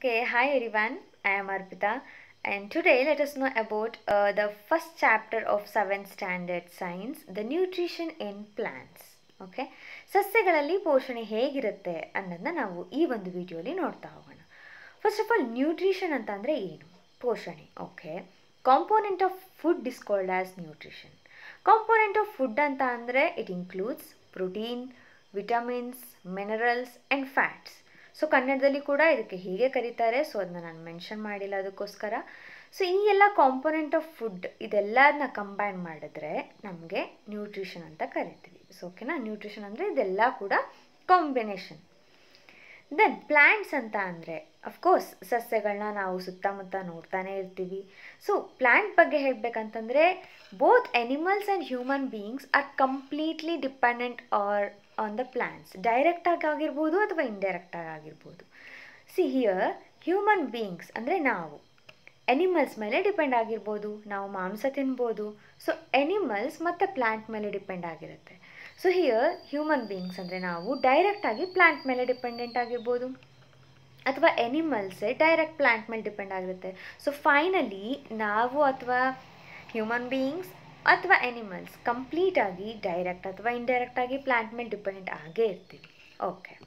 Okay, hi everyone. I am Arpita, and today let us know about uh, the first chapter of 7th standard science, the nutrition in plants. Okay ಸಸ್ಯಗಳಲ್ಲಿ ಪೋಷಣೆ ಹೇಗಿರುತ್ತೆ ಅನ್ನೋದನ್ನ ನಾವು ಈ ಒಂದು ವಿಡಿಯೋಲಿ ನೋಡ್ತಾ ಹೋಗೋಣ ಫಸ್ಟ್ ಆಫ್ ಆಲ್ ನ್ಯೂಟ್ರಿಷನ್ ಅಂತ ಅಂದರೆ ಏನು ಪೋಷಣೆ okay component of food is called as nutrition component of food ಅಂತ ಅಂದರೆ it includes protein vitamins minerals and fats so ಕನ್ನಡದಲ್ಲಿ ಕೂಡ ಇದಕ್ಕೆ ಹೀಗೆ ಕರೀತಾರೆ ಸೊ ಅದನ್ನ ನಾನು ಮೆನ್ಷನ್ ಮಾಡಿಲ್ಲ ಅದಕ್ಕೋಸ್ಕರ ಸೊ ಈ ಎಲ್ಲ ಕಾಂಪೊನೆಂಟ್ ಆಫ್ ಫುಡ್ ಇದೆಲ್ಲದನ್ನ ಕಂಬೈನ್ ಮಾಡಿದ್ರೆ ನಮಗೆ ನ್ಯೂಟ್ರಿಷನ್ ಅಂತ ಕರಿತೀವಿ ಸೊ ಓಕೆನಾ ನ್ಯೂಟ್ರಿಷನ್ ಅಂದರೆ ಇದೆಲ್ಲ ಕೂಡ ಕಾಂಬಿನೇಷನ್ ದೆನ್ ಪ್ಲ್ಯಾಂಟ್ಸ್ ಅಂತ ಅಂದರೆ ಅಫ್ಕೋರ್ಸ್ ಸಸ್ಯಗಳನ್ನ ನಾವು ಸುತ್ತಮುತ್ತ ನೋಡ್ತಾನೆ ಇರ್ತೀವಿ ಸೊ ಪ್ಲ್ಯಾಂಟ್ ಬಗ್ಗೆ ಹೇಳಬೇಕಂತಂದರೆ both animals and human beings are completely dependent are on the plants ಡೈರೆಕ್ಟಾಗಿ ಆಗಿರ್ಬೋದು ಅಥವಾ ಇಂಡೈರೆಕ್ಟಾಗಿ ಆಗಿರ್ಬೋದು ಸಿ ಹಿಯರ್ ಹ್ಯೂಮನ್ ಬೀಯಿಂಗ್ಸ್ ಅಂದರೆ ನಾವು ಎನಿಮಲ್ಸ್ ಮೇಲೆ ಡಿಪೆಂಡ್ ಆಗಿರ್ಬೋದು ನಾವು ಮಾಂಸ ತಿನ್ಬೋದು ಸೊ ಎನಿಮಲ್ಸ್ ಮತ್ತು ಪ್ಲ್ಯಾಂಟ್ ಮೇಲೆ ಡಿಪೆಂಡ್ ಆಗಿರುತ್ತೆ ಸೊ ಹಿಯರ್ ಹ್ಯೂಮನ್ ಬೀಯಿಂಗ್ಸ್ ಅಂದರೆ ನಾವು ಡೈರೆಕ್ಟಾಗಿ ಪ್ಲ್ಯಾಂಟ್ ಮೇಲೆ ಡಿಪೆಂಡೆಂಟ್ ಆಗಿರ್ಬೋದು ಅಥವಾ ಎನಿಮಲ್ಸೇ ಡೈರೆಕ್ಟ್ ಪ್ಲ್ಯಾಂಟ್ ಮೇಲೆ ಡಿಪೆಂಡ್ ಆಗಿರುತ್ತೆ ಸೊ ಫೈನಲಿ ನಾವು ಅಥವಾ ಹ್ಯೂಮನ್ ಬೀಯಿಂಗ್ಸ್ ಅಥವಾ ಎನಿಮಲ್ಸ್ ಕಂಪ್ಲೀಟಾಗಿ ಡೈರೆಕ್ಟ್ ಅಥವಾ ಇಂಡೈರೆಕ್ಟಾಗಿ ಪ್ಲ್ಯಾಂಟ್ ಮೇಲೆ ಡಿಪೆಂಡೆಂಟ್ ಆಗೇ ಇರ್ತೀವಿ ಓಕೆ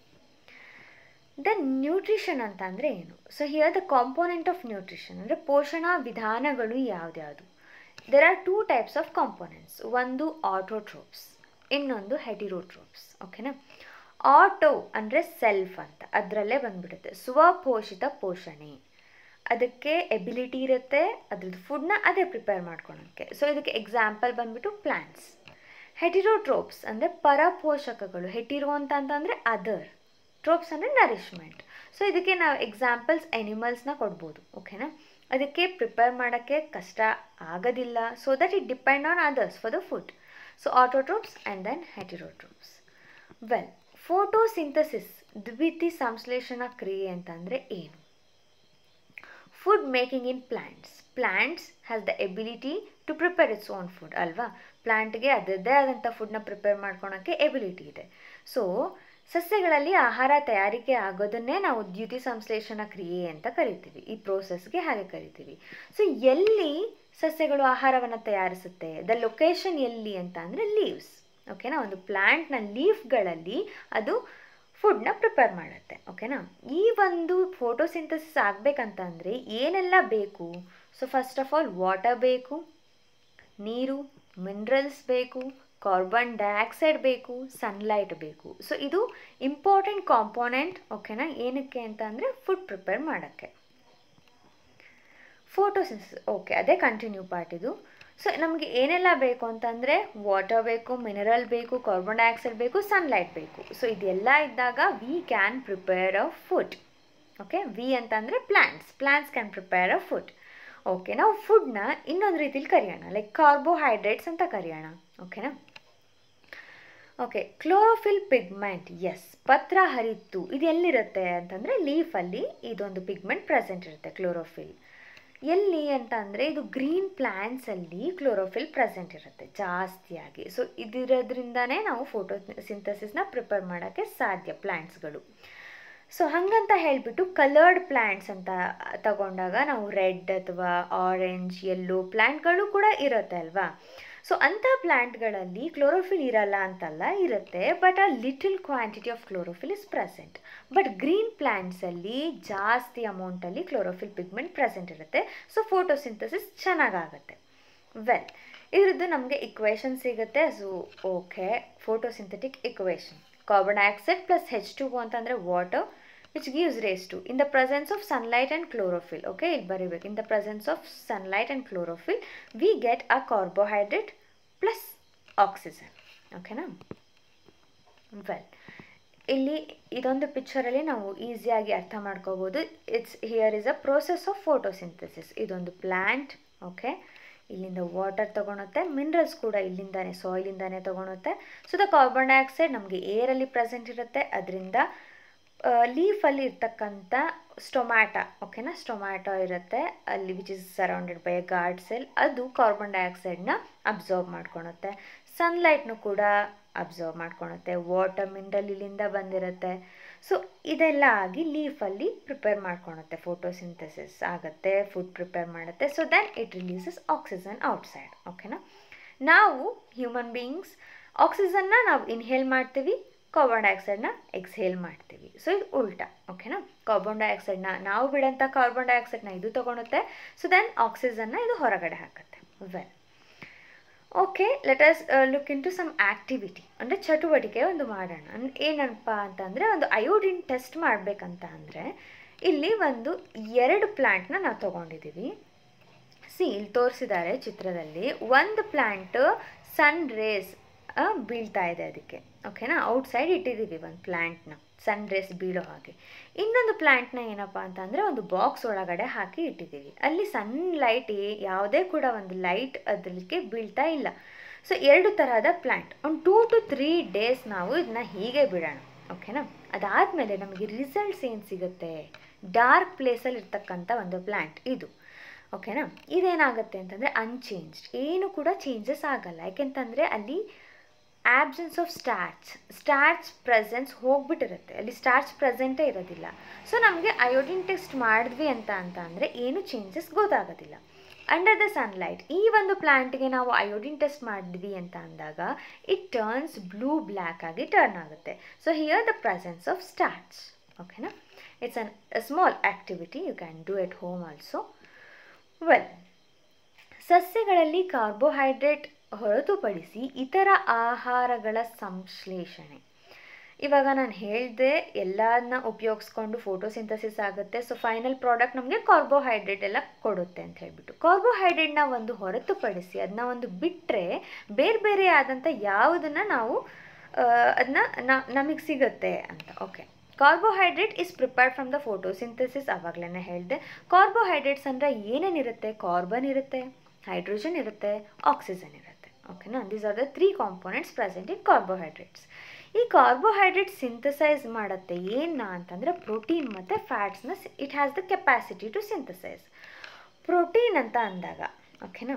ದೆನ್ ನ್ಯೂಟ್ರಿಷನ್ ಅಂತ ಅಂದರೆ ಏನು so here the component of nutrition ಅಂದರೆ ಪೋಷಣಾ ವಿಧಾನಗಳು ಯಾವ್ದ್ಯಾವುದು there are two types of components ಒಂದು ಆಟೋಟ್ರೋಪ್ಸ್ ಇನ್ನೊಂದು ಹೆಟಿರೋಟ್ರೋಪ್ಸ್ ಓಕೆನಾ ಆಟೋ ಅಂದರೆ ಸೆಲ್ಫ್ ಅಂತ ಅದರಲ್ಲೇ ಬಂದ್ಬಿಡುತ್ತೆ ಸ್ವಪೋಷಿತ ಪೋಷಣೆ ಅದಕ್ಕೆ ಎಬಿಲಿಟಿ ಇರುತ್ತೆ ಅದ್ರದ್ದು ಫುಡ್ನ ಅದೇ ಪ್ರಿಪೇರ್ ಮಾಡ್ಕೊಳೋಕ್ಕೆ ಸೊ ಇದಕ್ಕೆ ಎಕ್ಸಾಂಪಲ್ ಬಂದ್ಬಿಟ್ಟು ಪ್ಲ್ಯಾಂಟ್ಸ್ ಹೆಟಿರೋಟ್ರೋಪ್ಸ್ ಅಂದರೆ ಪರಪೋಷಕಗಳು ಹೆಟಿರೋ ಅಂತ ಅಂತಂದರೆ ಅದರ್ ಟ್ರೋಪ್ಸ್ ಅಂದರೆ ನರಿಶ್ಮೆಂಟ್ ಸೊ ಇದಕ್ಕೆ ನಾವು ಎಕ್ಸಾಂಪಲ್ಸ್ ಎನಿಮಲ್ಸ್ನ ಕೊಡ್ಬೋದು ಓಕೆನಾ ಅದಕ್ಕೆ ಪ್ರಿಪೇರ್ ಮಾಡೋಕ್ಕೆ ಕಷ್ಟ ಆಗೋದಿಲ್ಲ so that it depend on others for the food so autotrophs and then heterotrophs well photosynthesis ದ್ವಿತಿ ಸಂಶ್ಲೇಷಣ ಕ್ರಿಯೆ ಅಂತಂದರೆ ಏನು food making in plants plants has the ability to prepare its own food ಅಲ್ವಾ ಪ್ಲ್ಯಾಂಟ್ಗೆ ಅದರದ್ದೇ ಆದಂಥ ಫುಡ್ನ ಪ್ರಿಪೇರ್ ಮಾಡ್ಕೊಳೋಕ್ಕೆ ಎಬಿಲಿಟಿ ಇದೆ ಸೊ ಸಸ್ಯಗಳಲ್ಲಿ ಆಹಾರ ತಯಾರಿಕೆ ಆಗೋದನ್ನೇ ನಾವು ದ್ಯುತಿ ಸಂಶ್ಲೇಷಣ ಕ್ರಿಯೆ ಅಂತ ಕರಿತೀವಿ ಈ ಪ್ರೋಸೆಸ್ಗೆ ಹಾಗೆ ಕರಿತೀವಿ ಸೊ ಎಲ್ಲಿ ಸಸ್ಯಗಳು ಆಹಾರವನ್ನು ತಯಾರಿಸುತ್ತೆ ದ ಲೊಕೇಶನ್ ಎಲ್ಲಿ ಅಂತ ಅಂದರೆ ಲೀವ್ಸ್ ಓಕೆನಾ ಒಂದು ಪ್ಲ್ಯಾಂಟ್ನ ಲೀಫ್ಗಳಲ್ಲಿ ಅದು ಫುಡ್ನ ಪ್ರಿಪೇರ್ ಮಾಡುತ್ತೆ ಓಕೆನಾ ಈ ಒಂದು ಫೋಟೋಸಿಂಥಸಿಸ್ ಆಗಬೇಕಂತ ಅಂದರೆ ಏನೆಲ್ಲ ಬೇಕು so first of all water ಬೇಕು ನೀರು ಮಿನರಲ್ಸ್ ಬೇಕು ಕಾರ್ಬನ್ ಡೈಆಕ್ಸೈಡ್ ಬೇಕು ಸನ್ಲೈಟ್ ಬೇಕು ಸೊ ಇದು ಇಂಪಾರ್ಟೆಂಟ್ ಕಾಂಪೋನೆಂಟ್ ಓಕೆನಾ ಏನಕ್ಕೆ ಅಂತ ಅಂದರೆ ಫುಡ್ ಪ್ರಿಪೇರ್ ಮಾಡೋಕ್ಕೆ ಫೋಟೋಸಿನ್ಸಿಸ್ ಓಕೆ ಅದೇ ಕಂಟಿನ್ಯೂ ಪಾರ್ಟ್ ಇದು ಸೊ ನಮಗೆ ಏನೆಲ್ಲ ಬೇಕು ಅಂತಂದರೆ ವಾಟರ್ ಬೇಕು ಮಿನರಲ್ ಬೇಕು ಕಾರ್ಬನ್ ಡೈಆಕ್ಸೈಡ್ ಬೇಕು ಸನ್ಲೈಟ್ ಬೇಕು ಸೊ ಇದೆಲ್ಲ ಇದ್ದಾಗ we can prepare a food okay we ಅಂತಂದರೆ plants plants can prepare a food okay ನಾವು ಫುಡ್ನ ಇನ್ನೊಂದು ರೀತಿಲಿ ಕರೆಯೋಣ ಲೈಕ್ ಕಾರ್ಬೋಹೈಡ್ರೇಟ್ಸ್ ಅಂತ ಕರೆಯೋಣ ಓಕೆನಾ ಓಕೆ ಕ್ಲೋರೋಫಿಲ್ ಪಿಗ್ಮೆಂಟ್ ಎಸ್ ಪತ್ರ ಹರಿತ್ತು ಇದು ಎಲ್ಲಿರುತ್ತೆ ಅಂತಂದರೆ ಲೀಫಲ್ಲಿ ಇದೊಂದು ಪಿಗ್ಮೆಂಟ್ ಪ್ರೆಸೆಂಟ್ ಇರುತ್ತೆ ಕ್ಲೋರೋಫಿಲ್ ಎಲ್ಲಿ ಅಂತ ಅಂದರೆ ಇದು ಗ್ರೀನ್ ಪ್ಲ್ಯಾಂಟ್ಸಲ್ಲಿ ಕ್ಲೋರೋಫಿಲ್ ಪ್ರೆಸೆಂಟ್ ಇರುತ್ತೆ ಜಾಸ್ತಿಯಾಗಿ ಸೊ ಇದಿರೋದ್ರಿಂದನೇ ನಾವು ಫೋಟೋ ಸಿಂಥಸಿಸ್ನ ಪ್ರಿಪೇರ್ ಮಾಡೋಕ್ಕೆ ಸಾಧ್ಯ ಪ್ಲ್ಯಾಂಟ್ಸ್ಗಳು ಸೊ ಹಾಗಂತ ಹೇಳಿಬಿಟ್ಟು ಕಲರ್ಡ್ ಪ್ಲ್ಯಾಂಟ್ಸ್ ಅಂತ ತಗೊಂಡಾಗ ನಾವು ರೆಡ್ ಅಥವಾ ಆರೆಂಜ್ ಯೆಲ್ಲೋ ಪ್ಲ್ಯಾಂಟ್ಗಳು ಕೂಡ ಇರುತ್ತೆ ಅಲ್ವಾ ಸೊ ಅಂಥ ಪ್ಲ್ಯಾಂಟ್ಗಳಲ್ಲಿ ಕ್ಲೋರೋಫಿಲ್ ಇರಲ್ಲ ಅಂತಲ್ಲ ಇರುತ್ತೆ but a little quantity of chlorophyll is present but green ಪ್ಲ್ಯಾಂಟ್ಸಲ್ಲಿ ಜಾಸ್ತಿ ಅಮೌಂಟಲ್ಲಿ ಕ್ಲೋರೋಫಿಲ್ ಪಿಗ್ಮೆಂಟ್ ಪ್ರೆಸೆಂಟ್ ಇರುತ್ತೆ ಸೊ ಫೋಟೋಸಿಂಥಸಿಸ್ ಚೆನ್ನಾಗಾಗುತ್ತೆ ವೆಲ್ ಇದ್ರದ್ದು ನಮಗೆ ಇಕ್ವೇಷನ್ ಸಿಗುತ್ತೆ so okay photosynthetic equation carbon dioxide plus H two ಅಂತಂದರೆ water which gives rise to in the presence of sunlight and chlorophyll okay ಇಲ್ಲಿ ಬರೀಬೇಕು in the presence of sunlight and chlorophyll we get a carbohydrate plus oxygen ಓಕೆನಾ well ಇಲ್ಲಿ ಇದೊಂದು ಪಿಕ್ಚರಲ್ಲಿ ನಾವು ಈಸಿಯಾಗಿ ಅರ್ಥ ಮಾಡ್ಕೋಬೋದು it's here is a process of photosynthesis ಇದೊಂದು ಪ್ಲ್ಯಾಂಟ್ ಓಕೆ ಇಲ್ಲಿಂದ ವಾಟರ್ ತೊಗೊಳುತ್ತೆ ಮಿನರಲ್ಸ್ ಕೂಡ ಇಲ್ಲಿಂದಾನೆ ಸಾಯಿಲಿಂದಾನೆ ತೊಗೊಳುತ್ತೆ ಸೊ ದ ಕಾರ್ಬನ್ ಡೈಆಕ್ಸೈಡ್ ನಮಗೆ ಏರಲ್ಲಿ ಪ್ರೆಸೆಂಟ್ ಇರುತ್ತೆ ಅದರಿಂದ ಲೀಫಲ್ಲಿ ಇರ್ತಕ್ಕಂಥ ಸ್ಟೊಮ್ಯಾಟ ಓಕೆನಾ ಸ್ಟೊಮ್ಯಾಟೊ ಇರುತ್ತೆ ಅಲ್ಲಿ which is surrounded by a guard cell ಅದು ಕಾರ್ಬನ್ ಡೈಆಕ್ಸೈಡ್ನ ಅಬ್ಸರ್ವ್ ಮಾಡ್ಕೊಳುತ್ತೆ ಸನ್ಲೈಟ್ನು ಕೂಡ ಅಬ್ಸರ್ವ್ ಮಾಡ್ಕೊಳುತ್ತೆ ವಾಟರ್ ಮಿನರಲ್ ಇಲ್ಲಿಂದ ಬಂದಿರುತ್ತೆ ಸೊ ಇದೆಲ್ಲ ಆಗಿ ಲೀಫಲ್ಲಿ ಪ್ರಿಪೇರ್ ಮಾಡ್ಕೊಳುತ್ತೆ ಫೋಟೋಸಿಂಥಸಿಸ್ ಆಗುತ್ತೆ ಫುಡ್ ಪ್ರಿಪೇರ್ ಮಾಡುತ್ತೆ so then it releases oxygen outside ಓಕೆನಾ ನಾವು ಹ್ಯೂಮನ್ ಬೀಯಿಂಗ್ಸ್ ಆಕ್ಸಿಜನ್ನ ನಾವು ಇನ್ಹೇಲ್ ಮಾಡ್ತೀವಿ ಕಾರ್ಬನ್ ಡೈಆಕ್ಸೈಡ್ನ ಎಕ್ಸ್ಹೇಲ್ ಮಾಡ್ತೀವಿ ಸೊ ಇದು ಉಲ್ಟಾ ಓಕೆನಾ ಕಾರ್ಬನ್ ಡೈಆಕ್ಸೈಡ್ನ ನಾವು ಬಿಡೋಂಥ ಕಾರ್ಬನ್ ಡೈಆಕ್ಸೈಡ್ನ ಇದು ತೊಗೊಳುತ್ತೆ ಸೊ ದೆನ್ ಆಕ್ಸಿಜನ್ನ ಇದು ಹೊರಗಡೆ ಹಾಕುತ್ತೆ well okay let us look into some activity ಅಂದರೆ ಚಟುವಟಿಕೆ ಒಂದು ಮಾಡೋಣ ಅಂದ್ರೆ ಏನಪ್ಪ ಅಂತಂದರೆ ಒಂದು ಅಯೋಡಿನ್ ಟೆಸ್ಟ್ ಮಾಡಬೇಕಂತ ಅಂದರೆ ಇಲ್ಲಿ ಒಂದು ಎರಡು ಪ್ಲ್ಯಾಂಟ್ನ ನಾವು ತೊಗೊಂಡಿದ್ದೀವಿ ಸಿ ಇಲ್ಲಿ ತೋರಿಸಿದ್ದಾರೆ ಚಿತ್ರದಲ್ಲಿ ಒಂದು ಪ್ಲ್ಯಾಂಟ್ ಸನ್ ರೇಸ್ ಬೀಳ್ತಾ ಇದೆ ಅದಕ್ಕೆ ಓಕೆನಾ ಔಟ್ಸೈಡ್ ಇಟ್ಟಿದ್ದೀವಿ ಒಂದು ಪ್ಲ್ಯಾಂಟ್ನ ಸನ್ ರೇಸ್ ಬೀಳೋ ಹಾಗೆ ಇನ್ನೊಂದು ಪ್ಲ್ಯಾಂಟ್ನ ಏನಪ್ಪ ಅಂತಂದರೆ ಒಂದು ಬಾಕ್ಸ್ ಒಳಗಡೆ ಹಾಕಿ ಇಟ್ಟಿದ್ದೀವಿ ಅಲ್ಲಿ ಸನ್ ಲೈಟ್ ಯಾವುದೇ ಕೂಡ ಒಂದು ಲೈಟ್ ಅದಕ್ಕೆ ಬೀಳ್ತಾ ಇಲ್ಲ ಸೊ ಎರಡು ತರಹದ ಪ್ಲ್ಯಾಂಟ್ ಒಂದು ಟೂ ಟು ತ್ರೀ ಡೇಸ್ ನಾವು ಇದನ್ನ ಹೀಗೆ ಬಿಡೋಣ ಓಕೆನಾ ಅದಾದಮೇಲೆ ನಮಗೆ ರಿಸಲ್ಟ್ಸ್ ಏನು ಸಿಗುತ್ತೆ ಡಾರ್ಕ್ ಪ್ಲೇಸಲ್ಲಿ ಇರ್ತಕ್ಕಂಥ ಒಂದು ಪ್ಲ್ಯಾಂಟ್ ಇದು ಓಕೆನಾ ಇದೇನಾಗುತ್ತೆ ಅಂತಂದರೆ ಅನ್ಚೇಂಜ್ಡ್ ಏನು ಕೂಡ ಚೇಂಜಸ್ ಆಗಲ್ಲ ಯಾಕೆಂತಂದರೆ ಅಲ್ಲಿ absence of starch starch presence ಹೋಗ್ಬಿಟ್ಟಿರುತ್ತೆ ಅಲ್ಲಿ ಸ್ಟಾರ್ಚ್ ಪ್ರೆಸೆಂಟೇ ಇರೋದಿಲ್ಲ ಸೊ ನಮಗೆ ಅಯೋಡಿನ್ ಟೆಸ್ಟ್ ಮಾಡಿದ್ವಿ ಅಂತ ಅಂತ ಅಂದರೆ ಏನು ಚೇಂಜಸ್ ಗೊತ್ತಾಗೋದಿಲ್ಲ ಅಂಡರ್ ದ ಸನ್ಲೈಟ್ ಈ ಒಂದು ಪ್ಲ್ಯಾಂಟ್ಗೆ ನಾವು ಅಯೋಡಿನ್ ಟೆಸ್ಟ್ ಮಾಡಿದ್ವಿ ಅಂತ ಅಂದಾಗ ಇಟ್ ಟರ್ನ್ಸ್ ಬ್ಲೂ ಬ್ಲ್ಯಾಕ್ ಆಗಿ ಟರ್ನ್ ಆಗುತ್ತೆ so here the presence of starch ಓಕೆನಾ it's an small activity you can do at home also well ಸಸ್ಯಗಳಲ್ಲಿ ಕಾರ್ಬೋಹೈಡ್ರೇಟ್ ಹೊರತುಪಡಿಸಿ ಇತರ ಆಹಾರಗಳ ಸಂಶ್ಲೇಷಣೆ ಇವಾಗ ನಾನು ಹೇಳಿದೆ ಎಲ್ಲದನ್ನ ಉಪಯೋಗಿಸ್ಕೊಂಡು ಫೋಟೋಸಿಂಥಸಿಸ್ ಆಗುತ್ತೆ ಸೊ ಫೈನಲ್ ಪ್ರಾಡಕ್ಟ್ ನಮಗೆ ಕಾರ್ಬೋಹೈಡ್ರೇಟ್ ಎಲ್ಲ ಕೊಡುತ್ತೆ ಅಂತ ಹೇಳ್ಬಿಟ್ಟು ಕಾರ್ಬೋಹೈಡ್ರೇಟ್ನ ಒಂದು ಹೊರತುಪಡಿಸಿ ಅದನ್ನ ಒಂದು ಬಿಟ್ಟರೆ ಬೇರೆ ಬೇರೆ ಆದಂಥ ಯಾವುದನ್ನು ನಾವು ಅದನ್ನ ನಮಗೆ ಸಿಗುತ್ತೆ ಅಂತ okay carbohydrate is prepared from the photosynthesis ಆವಾಗಲೇ ಹೇಳಿದೆ ಕಾರ್ಬೋಹೈಡ್ರೇಟ್ಸ್ ಅಂದರೆ ಏನೇನಿರುತ್ತೆ ಕಾರ್ಬನ್ ಇರುತ್ತೆ ಹೈಡ್ರೋಜನ್ ಇರುತ್ತೆ ಆಕ್ಸಿಜನ್ ಇರುತ್ತೆ ಓಕೆನಾ these are the three components present in carbohydrates ಈ ಕಾರ್ಬೋಹೈಡ್ರೇಟ್ ಸಿಂಥಸೈಸ್ ಮಾಡುತ್ತೆ ಏನ ಅಂತಂದರೆ ಪ್ರೋಟೀನ್ ಮತ್ತು ಫ್ಯಾಟ್ಸ್ನ it has the capacity to synthesise protein ಅಂತ ಅಂದಾಗ ಓಕೆನಾ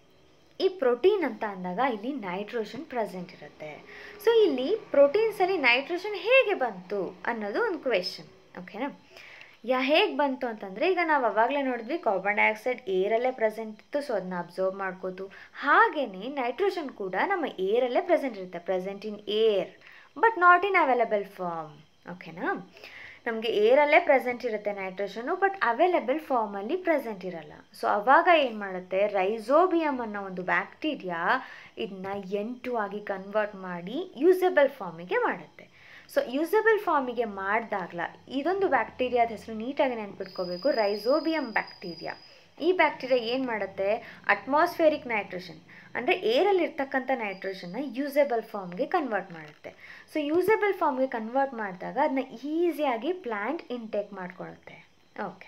ಈ ಪ್ರೋಟೀನ್ ಅಂತ ಅಂದಾಗ ಇಲ್ಲಿ ನೈಟ್ರೋಜನ್ ಪ್ರೆಸೆಂಟ್ ಇರುತ್ತೆ ಸೊ ಇಲ್ಲಿ ಪ್ರೋಟೀನ್ಸಲ್ಲಿ ನೈಟ್ರೋಜನ್ ಹೇಗೆ ಬಂತು ಅನ್ನೋದು ಒಂದು ಕ್ವೆಶನ್ ಓಕೆನಾ ಯಾ ಹೇಗೆ ಬಂತು ಅಂತಂದರೆ ಈಗ ನಾವು ಅವಾಗಲೇ ನೋಡಿದ್ವಿ ಕಾರ್ಬನ್ ಡೈಆಕ್ಸೈಡ್ ಏರಲ್ಲೇ ಪ್ರೆಸೆಂಟ್ ಇತ್ತು ಸೊ ಅದನ್ನ ಅಬ್ಸರ್ವ್ ಮಾಡ್ಕೋತು ಹಾಗೆಯೇ ನೈಟ್ರೋಜನ್ ಕೂಡ ನಮ್ಮ ಏರಲ್ಲೇ ಪ್ರೆಸೆಂಟ್ ಇರುತ್ತೆ present in air but not in available form ಓಕೆನಾ ನಮಗೆ ಏರಲ್ಲೇ ಪ್ರೆಸೆಂಟ್ ಇರುತ್ತೆ ನೈಟ್ರೋಜನು ಬಟ್ ಅವೈಲಬಲ್ ಫಾರ್ಮಲ್ಲಿ ಪ್ರೆಸೆಂಟ್ ಇರಲ್ಲ ಸೊ ಅವಾಗ ಏನು ಮಾಡುತ್ತೆ ರೈಸೋಬಿಯಮ್ ಅನ್ನೋ ಒಂದು ಬ್ಯಾಕ್ಟೀರಿಯಾ ಇದನ್ನ ಎಂಟು ಆಗಿ ಕನ್ವರ್ಟ್ ಮಾಡಿ ಯೂಸಬಲ್ ಫಾರ್ಮಿಗೆ ಮಾಡುತ್ತೆ ಸೊ ಯೂಸಬಲ್ ಫಾರ್ಮಿಗೆ ಮಾಡಿದಾಗಲ ಇದೊಂದು ಬ್ಯಾಕ್ಟೀರಿಯಾದ ಹೆಸರು ನೀಟಾಗಿ ನೆನ್ಪಿಟ್ಕೋಬೇಕು ರೈಸೋಬಿಯಮ್ ಬ್ಯಾಕ್ಟೀರಿಯಾ ಈ ಬ್ಯಾಕ್ಟೀರಿಯಾ ಏನು ಮಾಡುತ್ತೆ ಅಟ್ಮಾಸ್ಫಿಯರಿಕ್ ನೈಟ್ರೋಜನ್ ಅಂದರೆ ಏರಲ್ಲಿರ್ತಕ್ಕಂಥ ನೈಟ್ರೋಜನ್ನ ಯೂಸಬಲ್ ಫಾರ್ಮ್ಗೆ ಕನ್ವರ್ಟ್ ಮಾಡುತ್ತೆ ಸೊ ಯೂಸಬಲ್ ಫಾರ್ಮ್ಗೆ ಕನ್ವರ್ಟ್ ಮಾಡಿದಾಗ ಅದನ್ನ ಈಸಿಯಾಗಿ ಪ್ಲ್ಯಾಂಟ್ ಇನ್ಟೇಕ್ ಮಾಡ್ಕೊಳ್ಳುತ್ತೆ okay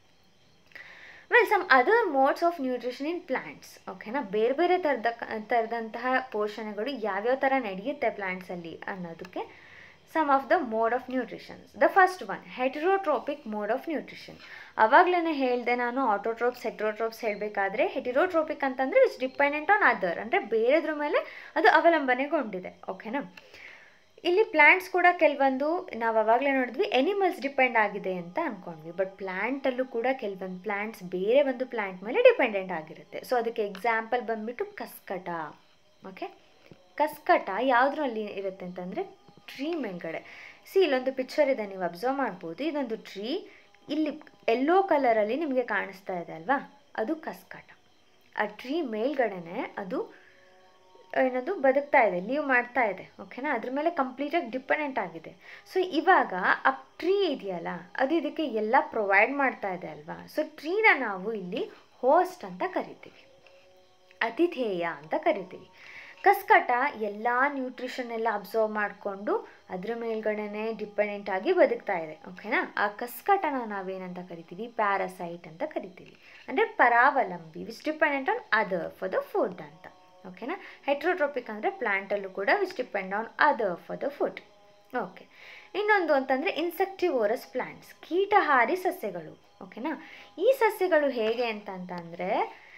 well some other modes of nutrition in plants ಓಕೆನಾ ಬೇರೆ ಬೇರೆ ಥರದ ಥರದಂತಹ ಪೋಷಣೆಗಳು ಯಾವ್ಯಾವ ಥರ ನಡೆಯುತ್ತೆ ಪ್ಲ್ಯಾಂಟ್ಸಲ್ಲಿ ಅನ್ನೋದಕ್ಕೆ some of the mode of nutritions the first one heterotrophic mode of nutrition ಅವಾಗಲೇ ಹೇಳಿದೆ ನಾನು ಆಟೋಟ್ರೋಪ್ಸ್ ಹೆಟ್ರೋಟ್ರೋಪ್ಸ್ ಹೇಳಬೇಕಾದ್ರೆ ಹೆಟಿರೋಟ್ರೋಪಿಕ್ ಅಂತಂದರೆ ಇಟ್ಸ್ ಡಿಪೆಂಡೆಂಟ್ ಆನ್ ಅದರ್ ಅಂದರೆ ಬೇರೆದ್ರ ಮೇಲೆ ಅದು ಅವಲಂಬನೆಗೊಂಡಿದೆ ಓಕೆನಾ ಇಲ್ಲಿ ಪ್ಲ್ಯಾಂಟ್ಸ್ ಕೂಡ ಕೆಲವೊಂದು ನಾವು ಅವಾಗಲೇ ನೋಡಿದ್ವಿ ಎನಿಮಲ್ಸ್ ಡಿಪೆಂಡ್ ಆಗಿದೆ ಅಂತ ಅಂದ್ಕೊಂಡ್ವಿ ಬಟ್ ಪ್ಲ್ಯಾಂಟಲ್ಲೂ ಕೂಡ ಕೆಲವೊಂದು ಪ್ಲ್ಯಾಂಟ್ಸ್ ಬೇರೆ ಒಂದು ಪ್ಲ್ಯಾಂಟ್ ಮೇಲೆ ಡಿಪೆಂಡೆಂಟ್ ಆಗಿರುತ್ತೆ ಸೊ ಅದಕ್ಕೆ ಎಕ್ಸಾಂಪಲ್ ಬಂದ್ಬಿಟ್ಟು ಕಸ್ಕಟ ಓಕೆ ಕಸ್ಕಟ ಯಾವುದ್ರಲ್ಲಿ ಇರುತ್ತೆ ಅಂತಂದರೆ ಟ್ರೀ ಮೇಲ್ಗಡೆ ಸಿ ಇಲ್ಲೊಂದು ಪಿಕ್ಚರ್ ಇದೆ ನೀವು ಅಬ್ಸರ್ವ್ ಮಾಡ್ಬೋದು ಇದೊಂದು ಟ್ರೀ ಇಲ್ಲಿ ಎಲ್ಲೋ ಕಲರಲ್ಲಿ ನಿಮಗೆ ಕಾಣಿಸ್ತಾ ಇದೆ ಅಲ್ವಾ ಅದು ಕಸ್ಕಟ ಆ ಟ್ರೀ ಮೇಲ್ಗಡೆನೆ ಅದು ಏನದು ಬದುಕ್ತಾ ಇದೆ ಲೀವ್ ಮಾಡ್ತಾ ಇದೆ ಓಕೆನಾ ಅದ್ರ ಮೇಲೆ ಕಂಪ್ಲೀಟಾಗಿ ಡಿಪೆಂಡೆಂಟ್ ಆಗಿದೆ ಸೊ ಇವಾಗ ಆ ಟ್ರೀ ಇದೆಯಲ್ಲ ಅದು ಇದಕ್ಕೆ ಎಲ್ಲ ಪ್ರೊವೈಡ್ ಮಾಡ್ತಾ ಇದೆ ಅಲ್ವಾ ಸೊ ಟ್ರೀನ ನಾವು ಇಲ್ಲಿ ಹೋಸ್ಟ್ ಅಂತ ಕರಿತೀವಿ ಅತಿಥೇಯ ಅಂತ ಕರಿತೀವಿ ಕಸ್ಕಟ ಎಲ್ಲ ನ್ಯೂಟ್ರಿಷನ್ ಎಲ್ಲ ಅಬ್ಸರ್ವ್ ಮಾಡಿಕೊಂಡು ಅದ್ರ ಮೇಲ್ಗಡೆನೆ ಡಿಪೆಂಡೆಂಟ್ ಆಗಿ ಬದುಕ್ತಾ ಇದೆ ಓಕೆನಾ ಆ ಕಸ್ಕಟನ ನಾವೇನಂತ ಕರಿತೀವಿ ಪ್ಯಾರಸೈಟ್ ಅಂತ ಕರಿತೀವಿ ಅಂದರೆ ಪರಾವಲಂಬಿ which dependent on other for the food ಅಂತ ಓಕೆನಾ ಹೆಟ್ರೋಟ್ರೋಪಿಕ್ ಅಂದರೆ ಪ್ಲ್ಯಾಂಟಲ್ಲೂ ಕೂಡ which depend on other for the food okay ಇನ್ನೊಂದು ಅಂತಂದರೆ ಇನ್ಸೆಕ್ಟಿವೋರಸ್ ಪ್ಲ್ಯಾಂಟ್ಸ್ ಕೀಟಹಾರಿ ಸಸ್ಯಗಳು ಓಕೆನಾ ಈ ಸಸ್ಯಗಳು ಹೇಗೆ ಅಂತ ಅಂತಂದರೆ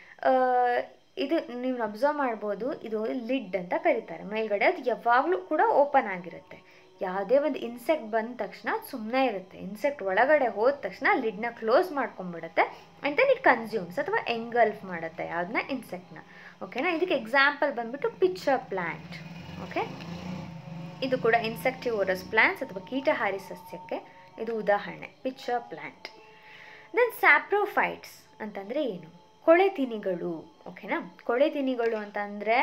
ಇದು ನೀವು ಅಬ್ಸರ್ವ್ ಮಾಡ್ಬೋದು ಇದು ಲಿಡ್ ಅಂತ ಕರೀತಾರೆ ಮೇಲ್ಗಡೆ ಅದು ಯಾವಾಗಲೂ ಕೂಡ ಓಪನ್ ಆಗಿರುತ್ತೆ ಯಾವುದೇ ಒಂದು ಇನ್ಸೆಕ್ಟ್ ಬಂದ ತಕ್ಷಣ ಸುಮ್ಮನೆ ಇರುತ್ತೆ ಇನ್ಸೆಕ್ಟ್ ಒಳಗಡೆ ಹೋದ ತಕ್ಷಣ ಲಿಡ್ನ ಕ್ಲೋಸ್ ಮಾಡ್ಕೊಂಡ್ಬಿಡುತ್ತೆ ಆ್ಯಂಡ್ ದೆನ್ ಇಟ್ ಕನ್ಸ್ಯೂಮ್ಸ್ ಅಥವಾ ಎಂಗಲ್ಫ್ ಮಾಡುತ್ತೆ ಯಾವ್ದನ್ನ ಇನ್ಸೆಕ್ಟ್ನ ಓಕೆನಾ ಇದಕ್ಕೆ ಎಕ್ಸಾಂಪಲ್ ಬಂದ್ಬಿಟ್ಟು ಪಿಚ್ಚರ್ ಪ್ಲ್ಯಾಂಟ್ ಓಕೆ ಇದು ಕೂಡ ಇನ್ಸೆಕ್ಟಿವೋರಸ್ ಪ್ಲಾಂಟ್ಸ್ ಅಥವಾ ಕೀಟಹಾರಿ ಸಸ್ಯಕ್ಕೆ ಇದು ಉದಾಹರಣೆ ಪಿಚ್ಚರ್ ಪ್ಲ್ಯಾಂಟ್ ದೆನ್ ಸ್ಯಾಪ್ರೋಫೈಟ್ಸ್ ಅಂತಂದರೆ ಏನು ಕೊಳೆತಿನಿಗಳು ಓಕೆನಾ ಕೊಳೆತಿನಿಗಳು ಅಂತಂದರೆ